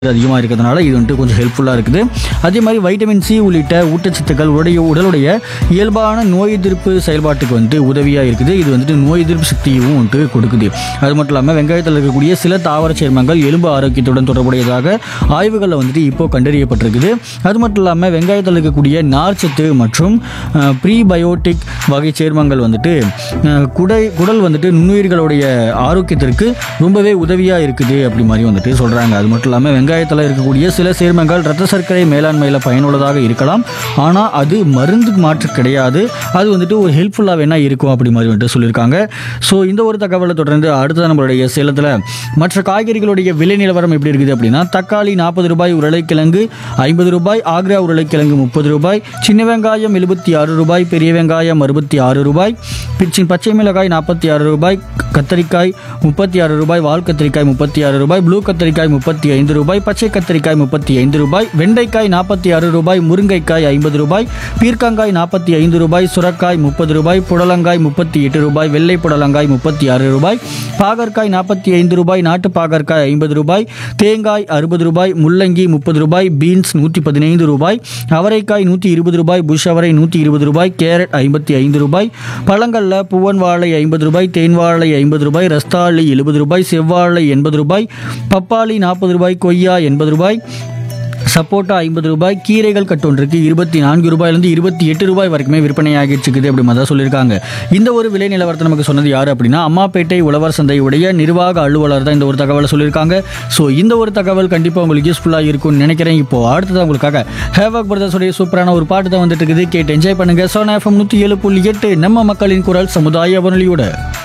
அதிகமாக இருக்கிறதுனால இது வந்துட்டு கொஞ்சம் ஹெல்ப்ஃபுல்லாக இருக்குது அதே மாதிரி வைட்டமின் சி உள்ளிட்ட ஊட்டச்சத்துக்கள் உடைய உடலுடைய இயல்பான நோய் எதிர்ப்பு செயல்பாட்டுக்கு வந்துட்டு உதவியாக இருக்குது இது வந்துட்டு நோய் எதிர்ப்பு சக்தியும் வந்துட்டு கொடுக்குது அது மட்டும் இல்லாமல் வெங்காயத்தில் இருக்கக்கூடிய சில தாவர சேர்மங்கள் எலும்பு ஆரோக்கியத்துடன் தொடர்புடையதாக ஆய்வுகளில் வந்துட்டு இப்போ கண்டறியப்பட்டிருக்குது அது மட்டும் இல்லாமல் வெங்காயத்தில் இருக்கக்கூடிய நார்ச்சத்து மற்றும் ப்ரீபயோட்டிக் வகை சேர்மங்கள் வந்துட்டு அஹ், குடை குடல் வந்துட்டு நுண்ணுயிர்களுடைய ஆரோக்கியத்திற்கு ரொம்பவே உதவியாக இருக்குது அப்படி மாதிரி வந்துட்டு சொல்கிறாங்க அது மட்டும் இல்லாமல் வெங்காயத்தில் இருக்கக்கூடிய சில சேர்மங்கள் இரத்த சர்க்கரை மேலாண்மையில் பயனுள்ளதாக இருக்கலாம் ஆனால் அது மருந்து மாற்று கிடையாது அது வந்துட்டு ஒரு ஹெல்ப்ஃபுல்லாக வேணால் இருக்கும் அப்படி மாதிரி வந்துட்டு சொல்லியிருக்காங்க ஸோ இந்த ஒரு தகவலை தொடர்ந்து அடுத்த நம்மளுடைய சேலத்தில் மற்ற காய்கறிகளுடைய விலை நிலவரம் எப்படி இருக்குது அப்படின்னா தக்காளி நாற்பது ரூபாய் உருளைக்கிழங்கு ஐம்பது ரூபாய் ஆக்ரா உருளைக்கிழங்கு முப்பது ரூபாய் சின்ன வெங்காயம் எழுபத்தி ஆறு ரூபாய் பெரிய வெங்காயம் அறுபத்தி ஆறு ரூபாய் பிச்சி பச்சை மிளகாய் நாற்பத்தி ஆறு ரூபாய் கத்தரிக்காய் முப்பத்தி ஆறு ரூபாய் வால் கத்திரிக்காய் முப்பத்தி ஆறு ரூபாய் ப்ளூ கத்திரிக்காய் முப்பத்தி ஐந்து ரூபாய் பச்சை கத்திரிக்காய் முப்பத்தி ஐந்து ரூபாய் வெண்டைக்காய் நாற்பத்தி ஆறு ரூபாய் முருங்கைக்காய் ஐம்பது ரூபாய் பீர்க்கங்காய் நாற்பத்தி ஐந்து ரூபாய் சுரக்காய் முப்பது ரூபாய் புடலங்காய் முப்பத்தி எட்டு ரூபாய் வெள்ளை புடலங்காய் முப்பத்தி ஆறு ரூபாய் பாகற்காய் நாற்பத்தி ஐந்து ரூபாய் நாட்டு பாகற்காய் ஐம்பது ரூபாய் தேங்காய் அறுபது ரூபாய் முள்ளங்கி முப்பது ரூபாய் பீன்ஸ் நூற்றி பதினைந்து ரூபாய் அவரைக்காய் நூற்றி இருபது ரூபாய் புஷ் அவரை நூற்றி இருபது ரூபாய் கேரட் ஐம்பத்தி ஐந்து ரூபாய் பழங்களில் பூவன் வாழை ஐம்பது ரூபாய் தேன் வாழை ஐம்பது ரூபாய் ரஸ்தாளி எழுபது ரூபாய் செவ்வாழை எண்பது ரூபாய் பப்பாளி நாற்பது ரூபாய் கொய்யா எண்பது ரூபாய் சப்போட்டா ஐம்பது ரூபாய் கீரைகள் கட்டொன்றுக்கு இருபத்தி நான்கு ரூபாயிலிருந்து இருபத்தி எட்டு ரூபாய் வரைக்குமே விற்பனை ஆகிட்டு இருக்குது அப்படி மாதிரி தான் சொல்லியிருக்காங்க இந்த ஒரு விலை நிலவரத்தை நமக்கு சொன்னது யார் அப்படின்னா அம்மாப்பேட்டை உழவர் சந்தையுடைய நிர்வாக அலுவலர் தான் இந்த ஒரு தகவலை சொல்லியிருக்காங்க ஸோ இந்த ஒரு தகவல் கண்டிப்பாக உங்களுக்கு யூஸ்ஃபுல்லாக இருக்கும்னு நினைக்கிறேன் இப்போ அடுத்தது உங்களுக்காக ஹேவாக் பிரதர்ஸுடைய சூப்பரான ஒரு பாட்டு தான் வந்துட்டு இருக்குது கேட்டு என்ஜாய் பண்ணுங்க சோனா எஃப்எம் நூற்றி ஏழு புள்ளி எட்டு நம்ம மக்களின் குரல் சமுதாய வானொலியோட